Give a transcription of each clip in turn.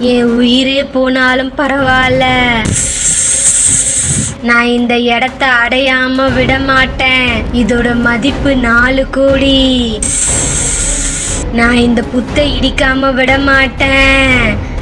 என் உயிரே போனாலும் பரவாயில்ல நான் இந்த இடத்த அடையாம விட மாட்டேன் இதோட மதிப்பு நாலு கோடி நான் இந்த புத்தை இடிக்காம விட மாட்டேன்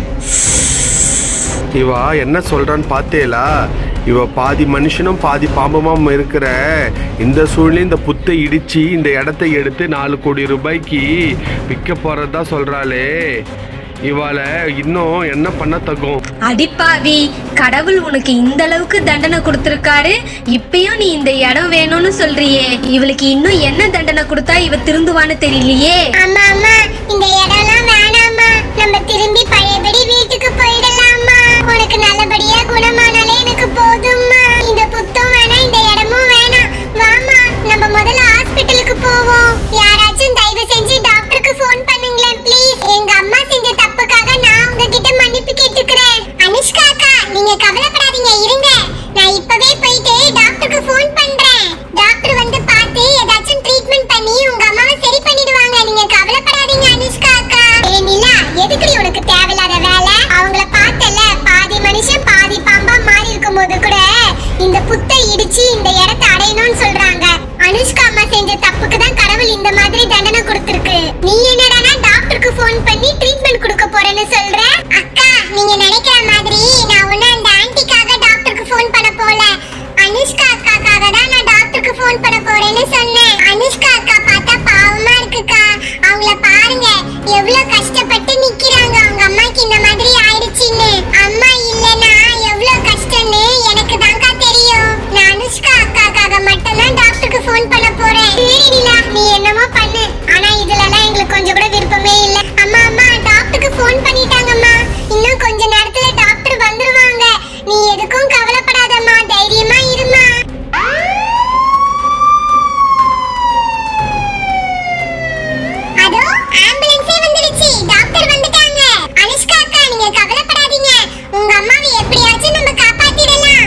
இவா என்ன சொல்றான்னு பார்த்தேலா இவ பாதி மனுஷனும் பாதி பாம்புமாம் இருக்கிற இந்த சூழ்நிலை இந்த புத்தை இடிச்சு இந்த இடத்தை எடுத்து நாலு கோடி ரூபாய்க்கு விற்க போறதா சொல்றாளே இவாளை இன்னும் என்ன பண்ண தகும் அடிப்பாவி கடவுள் உனக்கு இந்த அளவுக்கு தண்டனை கொடுத்திருக்காரு இப்பயும் நீ இந்த இடம் வேணும்னு சொல்றியே இவளுக்கு இன்னும் என்ன தண்டனை கொடுத்தா இவ திருந்துவான்னு தெரியலையே அம்மா அம்மா இந்த இடம்லாம் வேணாம்மா நம்ம திரும்பி பழையபடி வீட்டுக்கு போயிடலாம்மா உனக்கு நல்லபடியா குணமானாலே எனக்கு போதும்மா இந்த புத்தம் வேணாம் இந்த இடமும் வேணாம் வாமா நம்ம முதல்ல ஹாஸ்பிட்டலுக்கு போவோம் யாராச்சும் தயவு செஞ்சு டாக்டருக்கு ஃபோன் பண்ணுங்களேன் ப்ளீஸ் எங்க அம்மா செஞ்ச தப்புக்காக நான் உங்ககிட்ட மன்னிப்பு கேட்டுக்கிறேன் அனுஷ்கா அக்கா நீங்க கவலைப்படாதீங்க இருங்க நான் இப்பவே போயிட்டு டாக்டருக்கு ஃபோன் பண்றேன் டாக்டர் வந்து பார்த்து ஏதாச்சும் ட்ரீட்மெண்ட் பண்ணி உங்க அம்மாவை சரி பண்ணிடுவாங்க நீங்க கவலைப்படாதீங்க அனுஷ்கா அக்கா ஏய் நிலா எதுக்குடி உனக்கு தேவையில்லாத வேலை அவங்கள பார்த்தல பாதி மனுஷன் பாதி பாம்பா மாறி இருக்கும்போது கூட இந்த புத்தை இடிச்சு இந்த இடத்தை அடையணும்னு சொல்றாங்க அனுஷ்கா அம்மா செஞ்ச தப்புக்கு தான் கடவுள் இந்த மாதிரி தண்டனை கொடுத்திருக்கு நீ என்னடானா டாக்டருக்கு ஃபோன் பண்ணி ட்ரீட்மெண்ட் கொடுக்க போறேன்னு சொல்ற அக்கா நீங்க நினைக்கிற மாதிரி நான் ஒண்ணு அந்த ஆன்ட்டிக்காக டாக்டருக்கு ஃபோன் பண்ண போல அனுஷ்கா அக்காக்காக தான் நான் டாக்டருக்கு ஃபோன் பண்ண போறேன்னு சொன்னேன் அனுஷ்கா அக்கா பார்த்தா பாவமா இருக்குக்கா அவங்கள பாருங்க எவ்வளவு கஷ்டப்பட்டு நிக்கிறாங்க அவங்க அம்மாக்கு இந்த மாதிரி ஆயிடுச்சுன்னு அம்மா இல்லனா எவ்வளவு கஷ்டம்னு எனக்கு தான்க்கா தெரியும் நான் அனுஷ்கா அக்காக்காக மட்டும் தான் டாக்டருக்கு ஃபோன் பண்ண போறேன் சரி நிலா நீ என்னமோ பண்ணு ஆனா இதுலலாம் எங்களுக்கு கொஞ்சம் கூட விருப்பமே இல்ல அம்மா அம்மா டாக்டருக்கு ஃபோன் பண்ணிட்டாங்கம்மா இன்னும் கொஞ்ச நேரத்துல டாக்டர் வந்துருவாங்க நீ எதுக்கும் கவலைப்படாதம்மா தைரியமா இருமா அதோ ஆம்புலன்ஸே வந்துடுச்சு டாக்டர் வந்துட்டாங்க அனுஷ்கா அக்கா நீங்க கவலைப்படாதீங்க உங்க அம்மாவை எப்படியாச்சும் நம்ம காப்பாத்திடலாம்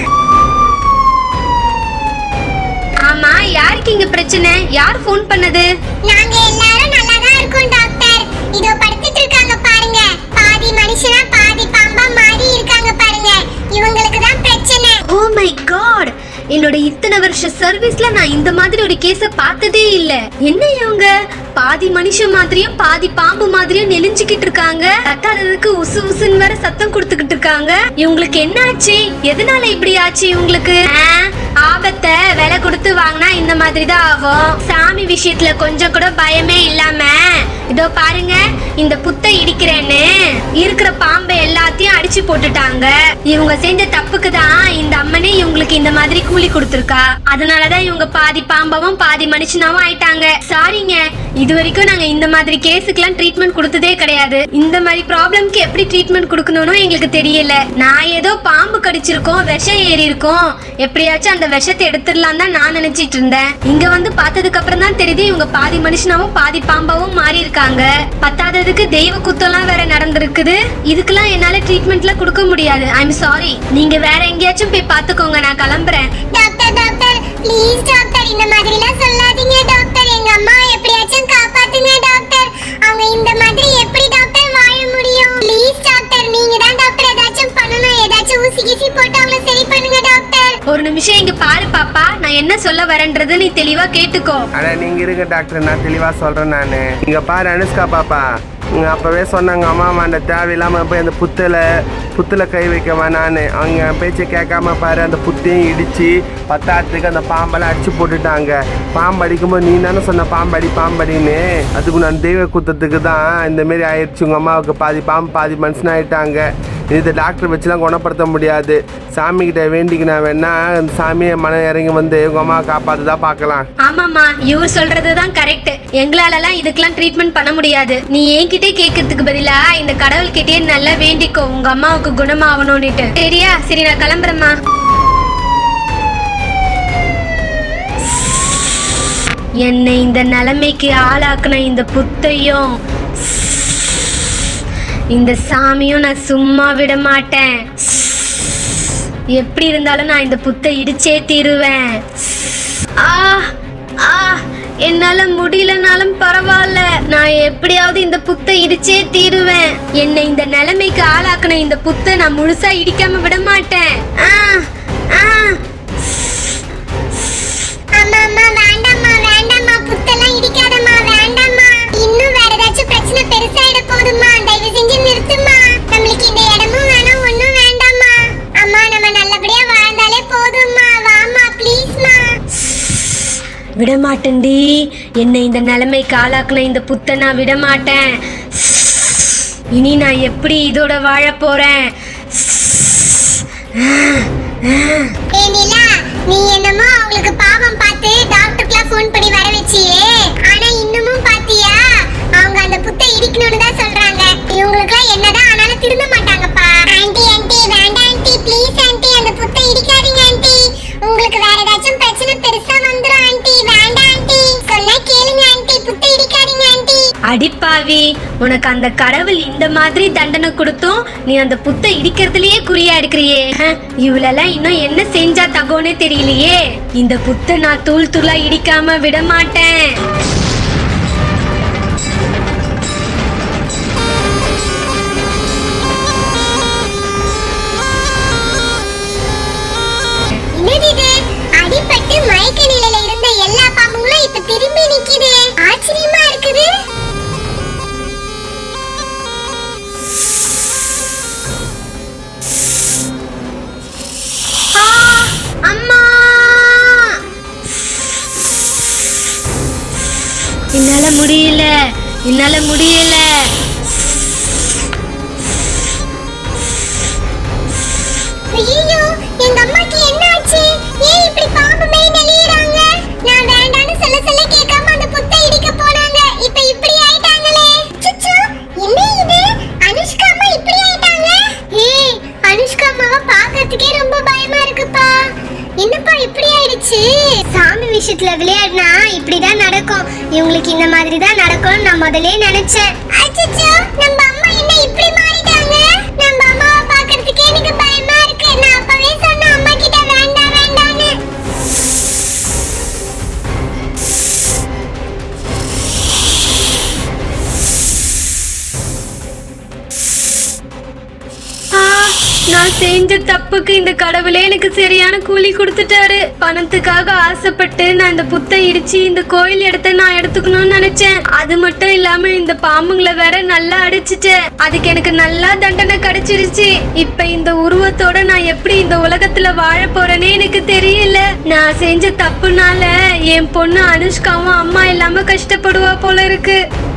ஆமா யாருக்கு இங்க பிரச்சனை யார் ஃபோன் பண்ணது நாங்க எல்லாரும் நல்லா தான் இருக்கோம் டாக்டர் இதோ படுத்துட்டு இருக்காங்க பாருங்க பாதி மனுஷனா பாதி பாம்பா மாறி இருக்காங்க பாருங்க இவங்களுக்கு தான் பிரச்சனை ஓ மை காட் என்னோட இத்தனை வருஷ சர்வீஸ்ல நான் இந்த மாதிரி ஒரு கேஸ பார்த்ததே இல்ல என்ன இவங்க பாதி மனுஷன் மாதிரியும் பாதி பாம்பு மாதிரியும் நெலிஞ்சுக்கிட்டு இருக்காங்க தட்டாததுக்கு உசு உசுன்னு வேற சத்தம் கொடுத்துக்கிட்டு இருக்காங்க இவங்களுக்கு என்ன ஆச்சு எதனால இப்படி ஆச்சு இவங்களுக்கு ஆ, ஆபத்தை விலை கொடுத்து வாங்கினா இந்த மாதிரி தான் ஆகும் சாமி விஷயத்துல கொஞ்சம் கூட பயமே இல்லாம இதோ பாருங்க இந்த புத்தை இடிக்கிறேன்னு இருக்கிற பாம்பை எல்லாத்தையும் அடிச்சு போட்டுட்டாங்க இவங்க செஞ்ச தப்புக்கு தான் இந்த அம்மனே இவங்களுக்கு இந்த மாதிரி கூலி கொடுத்துருக்கா அதனாலதான் இவங்க பாதி பாம்பாவும் பாதி மனுஷனாவும் ஆயிட்டாங்க சாரிங்க இது வரைக்கும் நாங்க இந்த மாதிரி கேஸுக்கெல்லாம் ட்ரீட்மெண்ட் கொடுத்ததே கிடையாது இந்த மாதிரி ப்ராப்ளம்க்கு எப்படி ட்ரீட்மெண்ட் கொடுக்கணும்னு எங்களுக்கு தெரியல நான் ஏதோ பாம்பு கடிச்சிருக்கோம் விஷம் ஏறி இருக்கும் எப்படியாச்சும் அந்த விஷத்தை எடுத்துடலாம் தான் நான் நினைச்சிட்டு இருந்தேன் இங்க வந்து பார்த்ததுக்கு அப்புறம் தான் தெரியுது இவங்க பாதி மனுஷனாவும் பாதி பாம்பாவும் மாறி இருக்காங்க பத்தாததுக்கு தெய்வ குத்தம்லாம் வேற நடந்திருக்குது இதுக்கெல்லாம் என்னால ட்ரீட்மெண்ட்லாம் கொடுக்க முடியாது ஐம் சாரி நீங்க வேற எங்கேயாச்சும் போய் பார்த்துக்கோங்க நான் கிளம்புறேன் டாக்டர் டாக்டர் ப்ளீஸ் டாக்டர் இந்த மாதிரிலாம் சொல்லாதீங்க டாக்டர் எங்க அம்மா எப்படியாச்சும் காப்பாத்துங்க டாக்டர் அவங்க இந்த மாதிரி எப்படி டாக்டர் வாழ முடியும் ப்ளீஸ் டாக்டர் நீங்க தான் டாக்டர் ஏதாச்சும் பண்ணணும் ஏதாச்சும் ஊசி கீசி போட்டு அவங்கள சரி பண்ணுங்க டாக்டர் ஒரு நிமிஷம் இங்க பாரு பாப்பா நான் என்ன சொல்ல வரேன்றது நீ தெளிவா கேட்டுக்கோ அட நீங்க இருங்க டாக்டர் நான் தெளிவா சொல்றேன் நானு இங்க பாரு அனுஷ்கா பாப்பா இங்க அப்பவே சொன்னாங்க அம்மா அந்த தேவையில்லாம போய் அந்த புத்துல புத்துல கை வைக்க வேணான்னு அவங்க என் பேச்சை கேட்காம பாரு அந்த புத்தையும் இடிச்சு பத்தாத்துக்கு அந்த பாம்பெல்லாம் அடிச்சு போட்டுட்டாங்க பாம்பு அடிக்கும்போது நீ தானே சொன்ன பாம்படி பாம்படின்னு அதுக்கு நான் தெய்வ குத்தத்துக்கு தான் இந்த மாரி ஆயிடுச்சு உங்க அம்மாவுக்கு பாதி பாம்பு பாதி மனுஷன் ஆயிட்டாங்க இது டாக்டர் வச்சுலாம் குணப்படுத்த முடியாது சாமி கிட்ட வேண்டிக்கினா வேணா அந்த சாமியை மனம் இறங்கி வந்து உங்க அம்மாவை காப்பாத்துதான் பார்க்கலாம் ஆமாமா இவர் சொல்றதுதான் கரெக்ட் எங்களாலலாம் இதுக்கெல்லாம் ட்ரீட்மெண்ட் பண்ண முடியாது நீ என்கிட்டே கேட்கறதுக்கு பதிலா இந்த கடவுள் கிட்டே நல்லா வேண்டிக்கோ உங்க அம்மாவுக்கு குணமாகணும்னுட்டு சரியா சரி நான் கிளம்புறேம்மா என்னை இந்த நிலைமைக்கு ஆளாக்குன இந்த புத்தையும் இந்த சாமியும் நான் சும்மா விட மாட்டேன் எப்படி இருந்தாலும் நான் இந்த புத்தை இடிச்சே தீருவேன் ஆ ஆ என்னால முடியலனாலும் பரவாயில்ல நான் எப்படியாவது இந்த புத்தை இடிச்சே தீருவேன் என்னை இந்த நிலைமைக்கு ஆளாக்குன இந்த புத்தை நான் முழுசா இடிக்காம விட மாட்டேன் ஆ, ஆ. அம்மா அம்மா வேண்டாம்மா வேண்டாம்மா புத்தெல்லாம் இடிக்காதம்மா வேண்டாம்மா இன்னும் வேற ஏதாச்சும் பிரச்சனை பெருசாயிட போதுமா தயவு செஞ்சு நிறுத்துமா நம்மளுக்கு இந்த இடமும் வேணாம் ஒண்ணும் வேண்டாம்மா அம்மா நம்ம நல்லபடியா வாழ்ந்தாலே போதும்மா வாமா ப்ளீஸ்மா விட மாட்டேன்டி என்னை இந்த நிலைமைக்கு ஆளாக்குன இந்த புத்தை நான் விட மாட்டேன் இனி நான் எப்படி இதோட வாழ போறேன் ஏ நிலா நீ என்னமோ அவங்களுக்கு பாவம் பார்த்து டாக்டருக்குலாம் ஃபோன் பண்ணி வர வச்சியே ஆனா இன்னமும் பாத்தியா அவங்க அந்த புத்தை இடிக்கணும்னு தான் சொல்றாங்க இவங்களுக்குலாம் என்னதான் ஆனாலும் திருந்த மாட்டாங்கப்பா ஆன்ட்டி ஆன்ட்டி வேண்டாம் ஆன்ட்டி ப்ளீஸ் ஆன்ட்டி அந்த புத்தை இடிக்காதீங்க ஆன்ட்டி உங்களுக்கு வேற ஏதாச்சும் பிரச்சனை பெருசா வந்துரும் ஆன்ட்டி வேண்டாம் ஆன்ட்டி சொன்னா கேளுங்க ஆன்ட்டி புத்தை இடிக்காதீங்க ஆன்ட்டி அடிப்பாவி உனக்கு அந்த கடவுள் இந்த மாதிரி தண்டனை கொடுத்தும் நீ அந்த புத்தை இடிக்கிறதுலயே குறியா இருக்கிறியே ஹம், இவளெல்லாம் இன்னும் என்ன செஞ்சா தகோனே தெரியலையே இந்த புத்தை நான் தூள் தூளா இடிக்காம விட மாட்டேன் என்னது இது அடிபட்டு மயக்க நிலையில இருந்த எல்லா பாம்புங்களும் இப்ப திரும்பி நிக்குது ஆச்சரியமா இருக்குது ஆ, அம்மா என்னால முடியல என்னால முடியல ஐயோ எங்க அம்மாக்கு என்ன ஆச்சு ஏன் இப்படி பாம்பு மேய் நெளியறாங்க நான் வேண்டான்னு சொல்ல சொல்ல கேட்காம அந்த புத்தை இடிக்க போனாங்க இப்ப இப்படி ஆயிட்டாங்களே சுச்சு என்ன இது அனுஷ்கா அம்மா இப்படி ஆயிட்டாங்க ஏய் அனுஷ்கா அம்மாவை பார்க்கிறதுக்கே ரொம்ப பயமா இருக்குப்பா என்னப்பா இப்படி ஆயிடுச்சு சாமி விஷயத்துல விளையாடினா இப்படிதான் நடக்கும் இவங்களுக்கு இந்த மாதிரி தான் நடக்கும்னு நான் முதல்ல நினைச்சேன் அச்சச்சோ நம்ம அம்மா என்ன இப்படி மாறிட்டாங்க நம்ம அம்மாவை பார்க்கிறதுக்கே எனக்கு பயமா இருக்கு நான் அப்பவே சொன்ன அம்மா கிட்ட வேண்டாம் வேண்டாம்னு ஆ, நான் செஞ்ச தப்புக்கு இந்த கடவுளே எனக்கு சரியான கூலி கொடுத்துட்டாரு பணத்துக்காக ஆசைப்பட்டு நான் இந்த புத்தை இடிச்சு இந்த கோயில் இடத்த நான் எடுத்துக்கணும்னு நினைச்சேன் அது மட்டும் இல்லாம இந்த பாம்புங்களை வேற நல்லா அடிச்சிட்டேன் அதுக்கு எனக்கு நல்லா தண்டனை கிடைச்சிருச்சு இப்ப இந்த உருவத்தோட நான் எப்படி இந்த உலகத்துல வாழ போறேனே எனக்கு தெரியல நான் செஞ்ச தப்புனால என் பொண்ணு அனுஷ்காவும் அம்மா இல்லாம கஷ்டப்படுவா போல இருக்கு